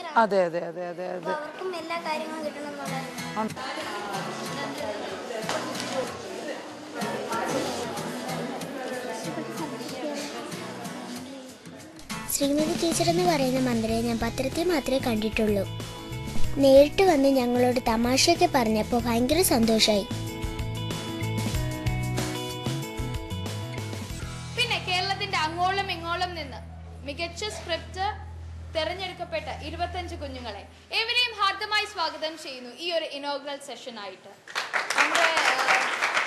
അതെ അതെ അതെ അതെ അതെ അപ്പൊ അവർക്കും എല്ലാ കാര്യങ്ങളും കിട്ടണം എന്നുള്ളത് ശ്രീമതി ടീച്ചർ എന്ന് പറയുന്ന മന്ത്രിയെ ഞാൻ പത്രത്തിൽ മാത്രമേ കണ്ടിട്ടുള്ളൂ നേരിട്ട് വന്ന് ഞങ്ങളോട് തമാശയൊക്കെ പറഞ്ഞപ്പോൾ ഭയങ്കര സന്തോഷമായി പിന്നെ കേരളത്തിന്റെ അങ്ങോളം ഇങ്ങോളം നിന്ന് മികച്ച സ്ക്രിപ്റ്റ് തെരഞ്ഞെടുക്കപ്പെട്ട ഇരുപത്തഞ്ച് കുഞ്ഞുങ്ങളെ ഏവരെയും ഹാർദമായി സ്വാഗതം ചെയ്യുന്നു ഈ ഒരു ഇനോഗ്രൽ സെഷൻ ആയിട്ട് നമ്മുടെ ഏഹ്,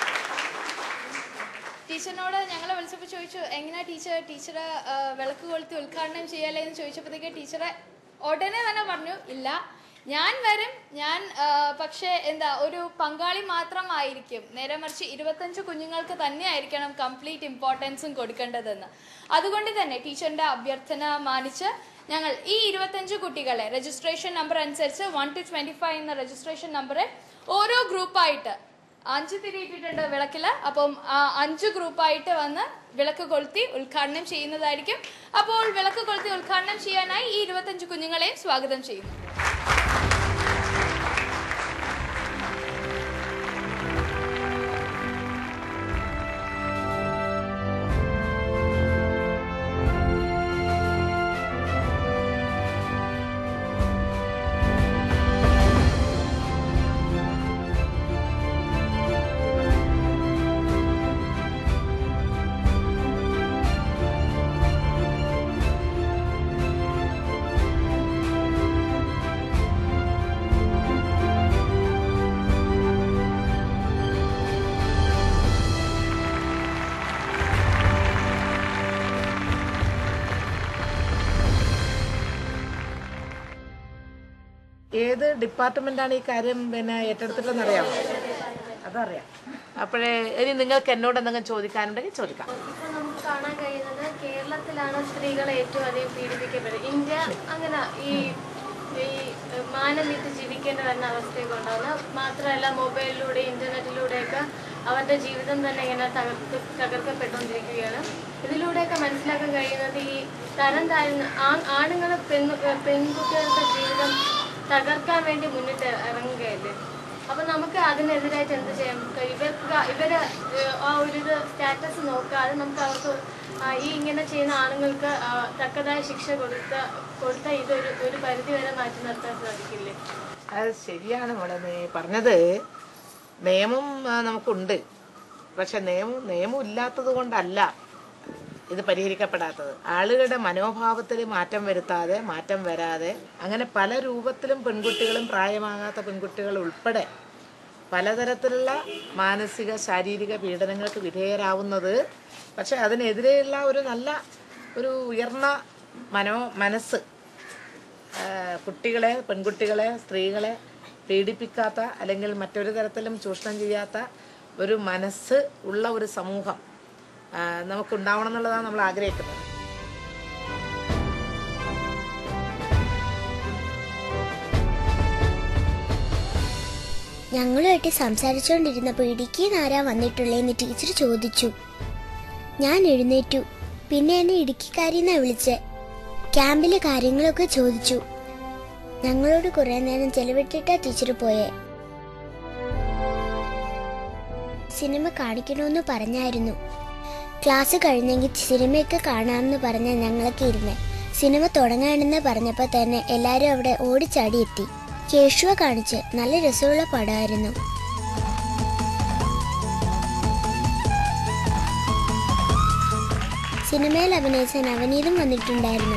ടീച്ചറിനോട് ഞങ്ങൾ വിളിച്ചപ്പോൾ ചോദിച്ചു എങ്ങനെയാ ടീച്ചർ ടീച്ചർ വിളക്ക് കൊളുത്തി ഉദ്ഘാടനം ചെയ്യാലേ എന്ന് ചോദിച്ചപ്പോഴത്തേക്ക് ടീച്ചറെ ഉടനെ തന്നെ പറഞ്ഞു ഇല്ല ഞാൻ വരും ഞാൻ ആ, പക്ഷേ എന്താ ഒരു പങ്കാളി മാത്രമായിരിക്കും നേരെ മറിച്ച് ഇരുപത്തഞ്ച് കുഞ്ഞുങ്ങൾക്ക് തന്നെ ആയിരിക്കണം കംപ്ലീറ്റ് ഇമ്പോർട്ടൻസും കൊടുക്കേണ്ടതെന്ന് അതുകൊണ്ട് തന്നെ ടീച്ചറിന്റെ അഭ്യർത്ഥന മാനിച്ച് ഞങ്ങൾ ഈ ഇരുപത്തഞ്ച് കുട്ടികളെ രജിസ്ട്രേഷൻ നമ്പർ അനുസരിച്ച് വൺ ടു ട്വന്റി ഫൈവ് എന്ന രജിസ്ട്രേഷൻ നമ്പറെ ഓരോ ഗ്രൂപ്പായിട്ട് അഞ്ച് തിരിയിട്ടിട്ടുണ്ട് വിളക്കില് അപ്പം ആ അഞ്ച് ഗ്രൂപ്പായിട്ട് വന്ന് വിളക്ക് കൊളുത്തി ഉദ്ഘാടനം ചെയ്യുന്നതായിരിക്കും അപ്പോൾ വിളക്ക് കൊളുത്തി ഉദ്ഘാടനം ചെയ്യാനായി ഈ ഇരുപത്തഞ്ച് കുഞ്ഞുങ്ങളെയും സ്വാഗതം ചെയ്യുന്നു ഏത് ഡിപ്പാർട്ട്മെന്റാണ് ഈ കാര്യം പിന്നെ ഏറ്റെടുത്തിട്ടെന്ന് അറിയാമോ അതറിയാം അപ്പോഴേ ഇനി നിങ്ങൾക്ക് എന്നോട് എന്തെങ്കിലും ചോദിക്കാനുണ്ടെങ്കിൽ ചോദിക്കാം ഇപ്പൊ നമുക്ക് കാണാൻ കഴിയുന്നത് കേരളത്തിലാണ് സ്ത്രീകളെ ഏറ്റവും അധികം പീഡിപ്പിക്കപ്പെടുന്നത് ഇന്ത്യ അങ്ങനെ ഈ ഈ മാനം വിറ്റ് ജീവിക്കേണ്ടി വരുന്ന അവസ്ഥയൊക്കെ ഉണ്ടാകുന്നത് മാത്രമല്ല മൊബൈലിലൂടെ ഇന്റർനെറ്റിലൂടെയൊക്കെ അവരുടെ ജീവിതം തന്നെ ഇങ്ങനെ തകർക്ക് തകർക്കപ്പെട്ടുകൊണ്ടിരിക്കുകയാണ് ഇതിലൂടെയൊക്കെ മനസ്സിലാക്കാൻ കഴിയുന്നത് ഈ തരം താഴ്ന്ന ആ- ആണുങ്ങളെ പെണ്ണു പെൺകുട്ടികളുടെ ജീവിതം തകർക്കാൻ വേണ്ടി മുന്നിട്ട് ഇറങ്ങുകയല്ലേ അപ്പൊ നമുക്ക് അതിനെതിരായിട്ട് എന്ത് ചെയ്യാം ഇവർക്ക് ഇവര് ഏഹ്, ആ ഒരു ഇത് സ്റ്റാറ്റസ് നോക്കാതെ നമുക്ക് അവർക്ക് ആ, ഈ ഇങ്ങനെ ചെയ്യുന്ന ആണുങ്ങൾക്ക് ആ, തക്കതായ ശിക്ഷ കൊടുത്ത കൊടുത്ത ഇതൊരു ഒരു പരിധി വരെ മാറ്റി നിർത്താൻ സാധിക്കില്ലേ അത് ശരിയാണ് മോളെ നീ പറഞ്ഞത് നിയമം ആ, നമുക്കുണ്ട് പക്ഷെ നിയമം നിയമം ഇല്ലാത്തത് കൊണ്ടല്ല ഇത് പരിഹരിക്കപ്പെടാത്തത് ആളുകളുടെ മനോഭാവത്തിൽ മാറ്റം വരുത്താതെ മാറ്റം വരാതെ അങ്ങനെ പല രൂപത്തിലും പെൺകുട്ടികളും പ്രായമാകാത്ത പെൺകുട്ടികൾ ഉൾപ്പെടെ പലതരത്തിലുള്ള മാനസിക ശാരീരിക പീഡനങ്ങൾക്ക് വിധേയരാവുന്നത് പക്ഷെ അതിനെതിരെയുള്ള ഒരു നല്ല ഒരു ഉയർന്ന മനോ മനസ്സ് ആ, കുട്ടികളെ പെൺകുട്ടികളെ സ്ത്രീകളെ പീഡിപ്പിക്കാത്ത അല്ലെങ്കിൽ മറ്റൊരു തരത്തിലും ചൂഷണം ചെയ്യാത്ത ഒരു മനസ്സ് ഉള്ള ഒരു സമൂഹം ആ, നമുക്കുണ്ടാവണം എന്നുള്ളതാണ് നമ്മൾ ആഗ്രഹിക്കുന്നത് ഞങ്ങളുമായിട്ട് സംസാരിച്ചുകൊണ്ടിരുന്നപ്പോൾ ഇടുക്കിയിൽ നിന്ന് ആരാ വന്നിട്ടുള്ളതെന്ന് ടീച്ചർ ചോദിച്ചു ഞാൻ എഴുന്നേറ്റു പിന്നെ എന്നെ ഇടുക്കിക്കാരിന്നാ വിളിച്ച് ക്യാമ്പിലെ കാര്യങ്ങളൊക്കെ ചോദിച്ചു ഞങ്ങളോട് കുറെ നേരം ചെലവിട്ടിട്ടാ ടീച്ചർ പോയേ സിനിമ കാണിക്കണമെന്ന് പറഞ്ഞായിരുന്നു ക്ലാസ് കഴിഞ്ഞെങ്കിൽ സിനിമയൊക്കെ കാണാമെന്ന് പറഞ്ഞ ഞങ്ങളൊക്കെ ഇരുന്ന് സിനിമ തുടങ്ങാണെന്ന് പറഞ്ഞപ്പോൾ തന്നെ എല്ലാവരും അവിടെ ഓടിച്ചാടി എത്തി കേശുവ കാണിച്ച് നല്ല രസമുള്ള പടമായിരുന്നു സിനിമയിൽ അഭിനയിച്ച നവനീതും വന്നിട്ടുണ്ടായിരുന്നു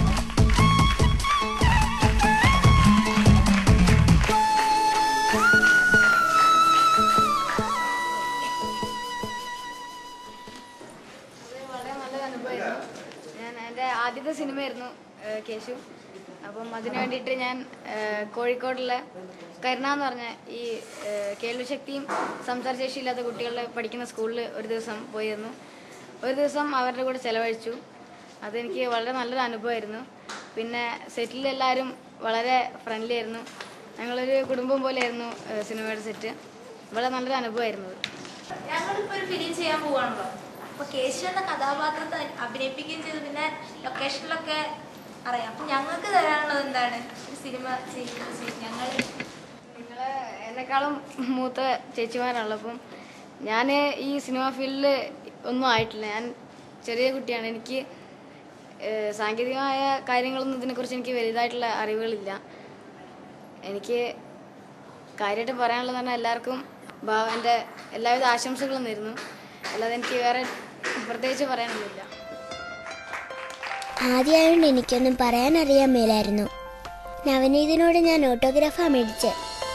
അത് വളരെ നല്ലൊരു അനുഭവമായിരുന്നു ഞാൻ എൻ്റെ ആദ്യത്തെ സിനിമയായിരുന്നു ഏഹ്, കേശു അപ്പം അതിനു വേണ്ടിയിട്ട് ഞാൻ ഏഹ്, കോഴിക്കോടുള്ള കരുണ എന്ന് പറഞ്ഞ ഈ ഏഹ്, കേൾവിശക്തിയും സംസാരശേഷിയില്ലാത്ത കുട്ടികളുടെ പഠിക്കുന്ന സ്കൂളിൽ ഒരു ദിവസം പോയിരുന്നു ഒരു ദിവസം അവരുടെ കൂടെ ചെലവഴിച്ചു അതെനിക്ക് വളരെ നല്ലൊരു അനുഭവമായിരുന്നു പിന്നെ സെറ്റിൽ എല്ലാവരും വളരെ ഫ്രണ്ട്ലി ആയിരുന്നു ഞങ്ങളൊരു കുടുംബം പോലെയായിരുന്നു ഏഹ്, സിനിമയുടെ സെറ്റ് വളരെ നല്ലൊരു അനുഭവമായിരുന്നു അത് ഞങ്ങളിപ്പോ ഒരു ഫിലിം ചെയ്യാൻ പോവാണല്ലോ അപ്പൊ കേശു എന്ന കഥാപാത്രത്തെ അഭിനയിപ്പിക്കുകയും ചെയ്തു പിന്നെ ലൊക്കേഷനിലൊക്കെ അറിയാം അപ്പൊ ഞങ്ങൾക്ക് തരാനുള്ളത് എന്താണ് ഒരു സിനിമ ചെയ്യുന്നത് ഞങ്ങൾ നിങ്ങൾ എന്നെക്കാളും മൂത്ത ചേച്ചിമാരാണല്ലോ അപ്പം ഞാൻ ഈ സിനിമ ഫീൽഡിൽ ഒന്നും ആയിട്ടില്ല ഞാൻ ചെറിയ കുട്ടിയാണ് എനിക്ക് ഏഹ്, സാങ്കേതികമായ കാര്യങ്ങളൊന്നും ഇതിനെക്കുറിച്ച് എനിക്ക് വലുതായിട്ടുള്ള അറിവുകളില്ല എനിക്ക് കാര്യമായിട്ട് പറയാനുള്ളത് പറഞ്ഞാൽ എല്ലാവർക്കും ഭാ- എൻ്റെ എല്ലാവിധ ആശംസകളും നേരുന്നു അല്ലാതെ എനിക്ക് വേറെ പ്രത്യേകിച്ച് പറയാനൊന്നുമില്ല ആദ്യമായോണ്ട് എനിക്കൊന്നും പറയാൻ അറിയാൻ മേലായിരുന്നു നവനീതിനോട് ഞാൻ ഓട്ടോഗ്രാഫാ മേടിച്ചേ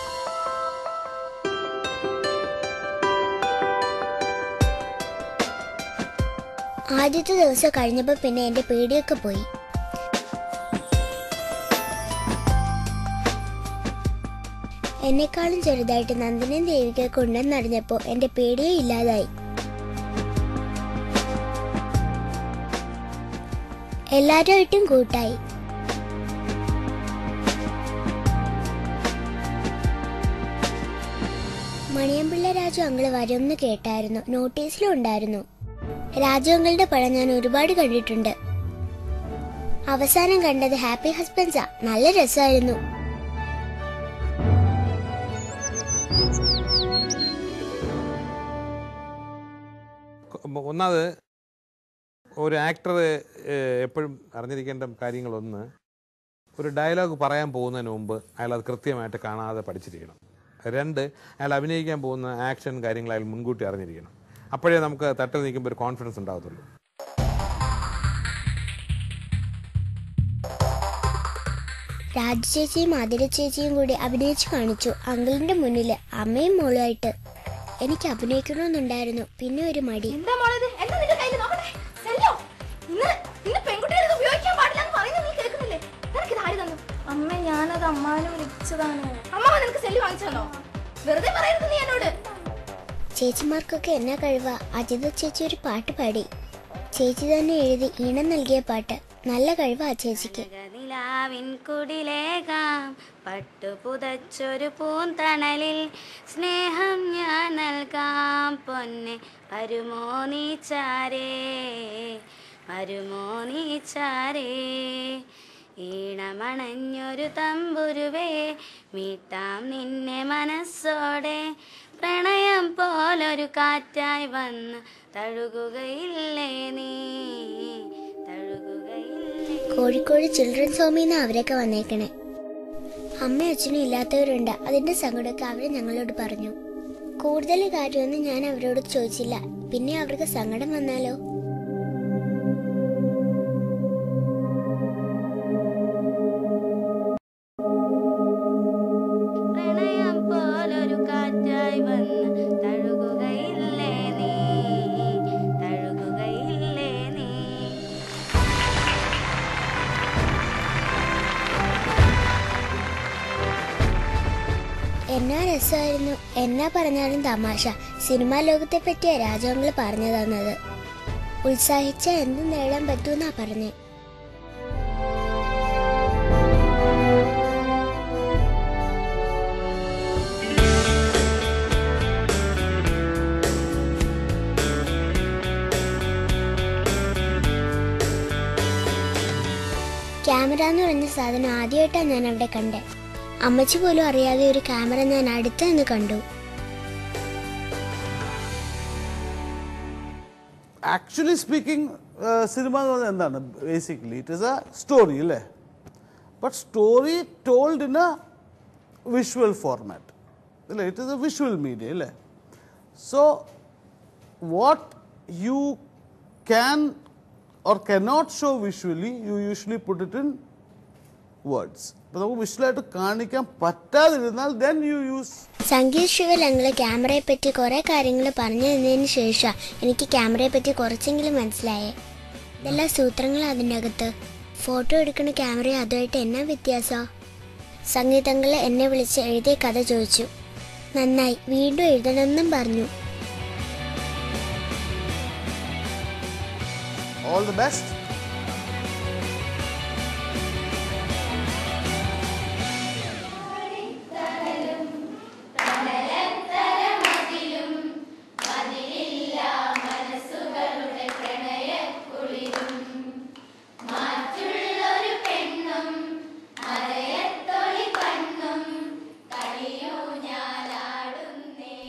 ആദ്യത്തെ ദിവസം കഴിഞ്ഞപ്പോൾ പിന്നെ എൻ്റെ പേടിയൊക്കെ പോയി എന്നെക്കാളും ചെറുതായിട്ട് നന്ദനും ദേവികയൊക്കെ ഉണ്ടെന്നറിഞ്ഞപ്പോൾ എൻ്റെ പേടിയേ ഇല്ലാതായി എല്ലാവരുമായിട്ടും കൂട്ടായി മണിയമ്പിള്ള രാജു അങ്കിള് വരുമെന്ന് കേട്ടായിരുന്നു നോട്ടീസിലും ഉണ്ടായിരുന്നു രാജു അങ്കിളുടെ പടം ഞാൻ ഒരുപാട് കണ്ടിട്ടുണ്ട് അവസാനം കണ്ടത് ഹാപ്പി ഹസ്ബൻഡ്സാ നല്ല രസമായിരുന്നു ഒന്നാമത് ഒരു ആക്ടർ എപ്പോഴും അറിഞ്ഞിരിക്കേണ്ട കാര്യങ്ങളൊന്ന് ഒരു ഡയലോഗ് പറയാൻ പോകുന്നതിന് മുമ്പ് അയാൾ അത് കൃത്യമായിട്ട് കാണാതെ പഠിച്ചിരിക്കണം രണ്ട് അയാൾ അഭിനയിക്കാൻ പോകുന്ന ആക്ഷൻ കാര്യങ്ങൾ അയാൾ മുൻകൂട്ടി അറിഞ്ഞിരിക്കണം അപ്പോഴേ നമുക്ക് തട്ടിൽ നിൽക്കുമ്പോൾ ഒരു കോൺഫിഡൻസ് ഉണ്ടാകത്തുള്ളൂ രാജു ചേച്ചിയും ആതിര ചേച്ചിയും കൂടി അഭിനയിച്ചു കാണിച്ചു അങ്കിളിന്റെ മുന്നില് അമ്മയും മോളുമായിട്ട് എനിക്ക് അഭിനയിക്കണമെന്നുണ്ടായിരുന്നു പിന്നെ ഒരു മടി എന്താ മോളത് എന്താ നിന്റെ കയ്യിൽ നോക്കട്ടെ സെല്ലോ ഇന്ന് ഇന്ന് പെൺകുട്ടികൾ ഇത് ഉപയോഗിക്കാൻ പാടില്ല എന്ന് പറയുന്നത് നീ കേൾക്കുന്നില്ലേ നിനക്ക് ഇത് ആര് തന്നു അമ്മ ഞാനത് അമ്മാനെ വിളിച്ചതാണ് അമ്മാവ നിനക്ക് സെല്ലു വാങ്ങിച്ചു തന്നോ വെറുതെ പറയരുത് നീ എന്നോട് ചേച്ചിമാർക്കൊക്കെ എന്നാ കഴിവാ അജിത ചേച്ചി ഒരു പാട്ട് പാടി ചേച്ചി തന്നെ എഴുതി ഈണം നൽകിയ പാട്ട് നല്ല കഴിവാ ആ ചേച്ചിക്ക് നിലാവിൻ കുടിലേകാം പട്ടുപുതച്ചൊരു പൂന്തണലിൽ സ്നേഹം ഞാൻ നൽകാം പൊന്നെ വരുമോ നീ ചാരേ വരുമോ നീ ചാരേ ഈണമണഞ്ഞൊരു തമ്പുരുവേ മീട്ടാം നിന്നെ മനസ്സോടെ പ്രണയം പോലൊരു കാറ്റായി വന്ന് തഴുകുകയില്ലേ നീ തഴുകുകയില്ലേ കോഴിക്കോട് ചിൽഡ്രൻസ് ഹോമിൽ നിന്ന് അവരൊക്കെ വന്നേക്കണേ അമ്മയും അച്ഛനും ഇല്ലാത്തവരുണ്ട് അതിന്റെ സങ്കടമൊക്കെ അവര് ഞങ്ങളോട് പറഞ്ഞു കൂടുതൽ കാര്യമൊന്നും ഞാൻ അവരോട് ചോദിച്ചില്ല പിന്നെ അവർക്ക് സങ്കടം വന്നാലോ പ്രണയം പോലൊരു കാറ്റായി വന്ന് തഴുകുകയില്ലേ നീ തഴുകുകയില്ലേ നീ എന്നാ രസമായിരുന്നു എന്നാ പറഞ്ഞാലും തമാശ സിനിമാ ലോകത്തെ പറ്റിയ രാജവങ്ങൾ പറഞ്ഞു തന്നത് ഉത്സാഹിച്ച എന്ത് നേടാൻ പറ്റൂന്നാ പറഞ്ഞേ ക്യാമറ എന്ന് പറഞ്ഞ സാധനം ആദ്യമായിട്ടാണ് ഞാൻ അവിടെ കണ്ടേ അമ്മച്ചി പോലും അറിയാതെ ഒരു ക്യാമറ ഞാൻ അടുത്ത് നിന്ന് കണ്ടു ആക്ച്വലി സ്പീക്കിംഗ് സിനിമ എന്ന് പറഞ്ഞാൽ എന്താണ് basically it is a story അല്ലേ but story told in a visual format അല്ലേ it is a visual media അല്ലേ so what you can or cannot show visually you usually put it in words അപ്പോൾ നമുക്ക് വിഷ്വലായിട്ട് കാണിക്കാൻ പറ്റാതിരുന്നാൽ then you use സംഗീത് ശിവലങ്ങള് ക്യാമറയെ പറ്റി കുറെ കാര്യങ്ങൾ പറഞ്ഞു തന്നതിന് ശേഷം എനിക്ക് ക്യാമറയെ പറ്റി കുറച്ചെങ്കിലും മനസ്സിലായേ ഇതെല്ലാം സൂത്രങ്ങൾ അതിൻ്റെ അകത്ത് ഫോട്ടോ എടുക്കുന്ന ക്യാമറയും അതുമായിട്ട് എന്നാ വ്യത്യാസം സംഗീതങ്ങള് എന്നെ വിളിച്ച് എഴുതിയ കഥ ചോദിച്ചു നന്നായി വീണ്ടും എഴുതണമെന്നും പറഞ്ഞു ഓൾ ദി ബെസ്റ്റ് മറ്റുള്ളൊരു പെണ്ണും ഹൃദയത്തോട്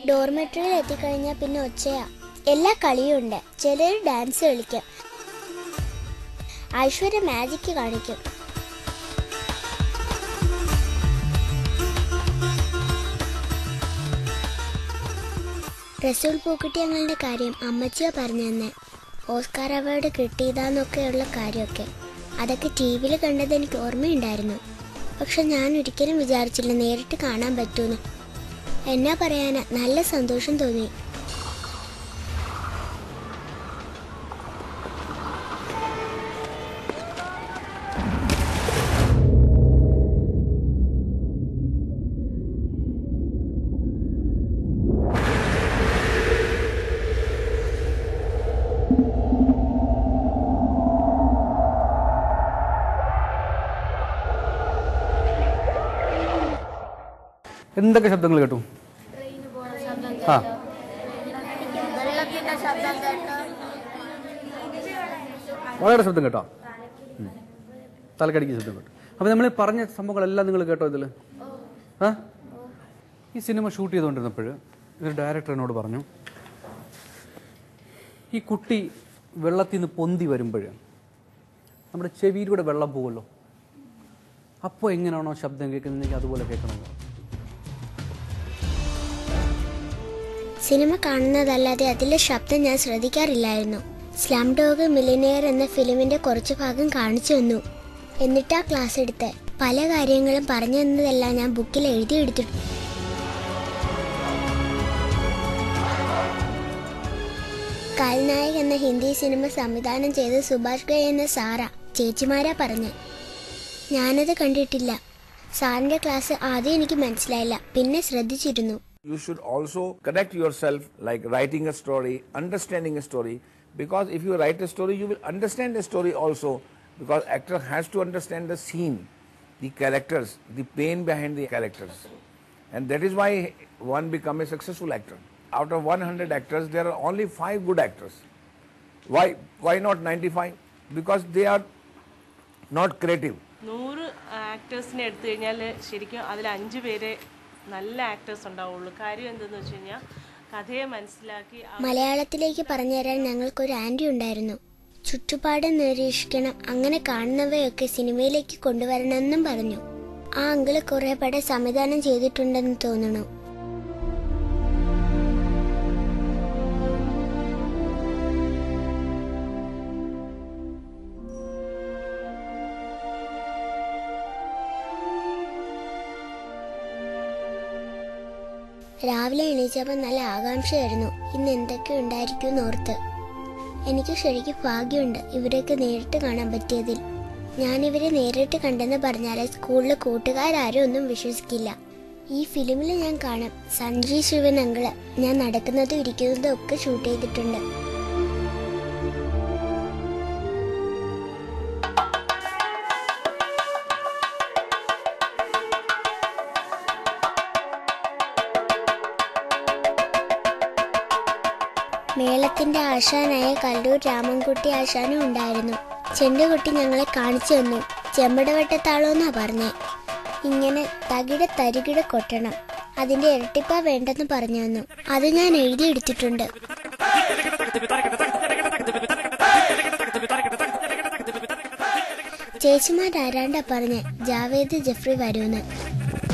ഡോർമെട്രിയിൽ എത്തിക്കഴിഞ്ഞാൽ പിന്നെ ഒച്ചയാ എല്ലാ കളിയും ഉണ്ട് ചിലർ ഡാൻസ് കളിക്കും ഐശ്വര്യ മാജിക് കാണിക്കും റസൂൽ പൂക്കുട്ടി ഞങ്ങളുടെ കാര്യം അമ്മച്ചിയോ പറഞ്ഞു തന്നെ ഓസ്കാർ അവാർഡ് കിട്ടിയതാന്നൊക്കെയുള്ള കാര്യമൊക്കെ അതൊക്കെ ടി വിയിൽ കണ്ടത് എനിക്ക് ഓർമ്മയുണ്ടായിരുന്നു പക്ഷെ ഞാൻ ഒരിക്കലും വിചാരിച്ചില്ല നേരിട്ട് കാണാൻ പറ്റൂന്ന് എന്നാ പറയാനാ നല്ല സന്തോഷം തോന്നി എന്തൊക്കെ ശബ്ദങ്ങൾ കേട്ടു ആ വളരെ ശബ്ദം കേട്ടോ ഉം. തലക്കടിക്ക് ശബ്ദം കേട്ടോ അപ്പോൾ നമ്മൾ പറഞ്ഞ സംഭവങ്ങളെല്ലാം നിങ്ങൾ കേട്ടോ ഇതിൽ ആ ഈ സിനിമ ഷൂട്ട് ചെയ്തുകൊണ്ടിരുന്നപ്പോൾ ഒരു ഡയറക്ടർ എന്നോട് പറഞ്ഞു ഈ കുട്ടി വെള്ളത്തിൽ നിന്ന് പൊന്തി വരുമ്പോൾ നമ്മുടെ ചെവിയിലൂടെ വെള്ളം പോകുമല്ലോ അപ്പോൾ എങ്ങനെയാണോ ശബ്ദം കേൾക്കുന്നതെങ്കിൽ അതുപോലെ കേൾക്കണമല്ലോ സിനിമ കാണുന്നതല്ലാതെ അതിലെ ശബ്ദം ഞാൻ ശ്രദ്ധിക്കാറില്ലായിരുന്നു സ്ലം ഡോഗ് മിലിനിയർ എന്ന ഫിലിമിന്റെ കുറച്ചു ഭാഗം കാണിച്ചു തന്നു എന്നിട്ടാ ക്ലാസ് എടുത്ത് പല കാര്യങ്ങളും പറഞ്ഞു തന്നതെല്ലാം ഞാൻ ബുക്കിൽ എഴുതിയെടുത്തിട്ടു കാൽനായക് എന്ന ഹിന്ദി സിനിമ സംവിധാനം ചെയ്ത സുഭാഷ് ഗയ് എന്ന സാറ ചേച്ചിമാരാ പറഞ്ഞ് ഞാനത് കണ്ടിട്ടില്ല സാറിന്റെ ക്ലാസ് ആദ്യം എനിക്ക് മനസ്സിലായില്ല പിന്നെ ശ്രദ്ധിച്ചിരുന്നു You should also connect yourself like writing a story, understanding a story. Because if you write a story, you will understand the story also. Because actor has to understand the scene, the characters, the pain behind the characters. And that is why one become a successful actor. Out of 100 actors, there are only 5 good actors. Why, why not 95? Because they are not creative. നൂറ് ആക്ടേഴ്സിനെ എടുത്തു കഴിഞ്ഞാൽ ശരിക്കും അതിൽ അഞ്ച് പേരെ നല്ല actors ഉണ്ടാവുള്ളൂ കാര്യം എന്തെന്ന് വെച്ച് കഴിഞ്ഞാൽ കഥയെ മനസ്സിലാക്കി ആ- മലയാളത്തിലേക്ക് പറഞ്ഞുതരാൻ ഞങ്ങൾക്കൊരു ആന്റി ഉണ്ടായിരുന്നു ചുറ്റുപാട് നിരീക്ഷിക്കണം അങ്ങനെ കാണുന്നവയൊക്കെ സിനിമയിലേക്ക് കൊണ്ടുവരണമെന്നും പറഞ്ഞു ആ അങ്കിള് കുറെ പടം സംവിധാനം ചെയ്തിട്ടുണ്ടെന്ന് തോന്നണു രാവിലെ എണീച്ചപ്പോൾ നല്ല ആകാംക്ഷയായിരുന്നു ഇന്ന് എന്തൊക്കെ ഉണ്ടായിരിക്കും ഓർത്ത് എനിക്ക് ശരിക്കും ഭാഗ്യമുണ്ട് ഇവരെയൊക്കെ നേരിട്ട് കാണാൻ പറ്റിയതിൽ ഞാൻ ഇവരെ നേരിട്ട് കണ്ടെന്ന് പറഞ്ഞാൽ സ്കൂളിലെ കൂട്ടുകാരും ഒന്നും വിശ്വസിക്കില്ല ഈ ഫിലിമിൽ ഞാൻ കാണാം സഞ്ജയ് ശിവൻ അങ്കിള് ഞാൻ നടക്കുന്നതും ഇരിക്കുന്നതും ഒക്കെ ഷൂട്ട് ചെയ്തിട്ടുണ്ട് മേളത്തിന്റെ ആശാനായ കല്ലൂർ രാമൻകുട്ടി ആശാനും ഉണ്ടായിരുന്നു ചെണ്ടുകുട്ടി ഞങ്ങളെ കാണിച്ചു തന്നു ചെമ്പടവട്ടത്താളോന്നാ പറഞ്ഞേ ഇങ്ങനെ തകിട തരികിട കൊട്ടണം അതിന്റെ ഇരട്ടിപ്പ വേണ്ടെന്ന് പറഞ്ഞു തന്നു അത് ഞാൻ എഴുതിയെടുത്തിട്ടുണ്ട് ചേച്ചിമാരാരാണ്ടാ പറഞ്ഞ് ജാവേദ് ജഫ്രി വരൂന്ന്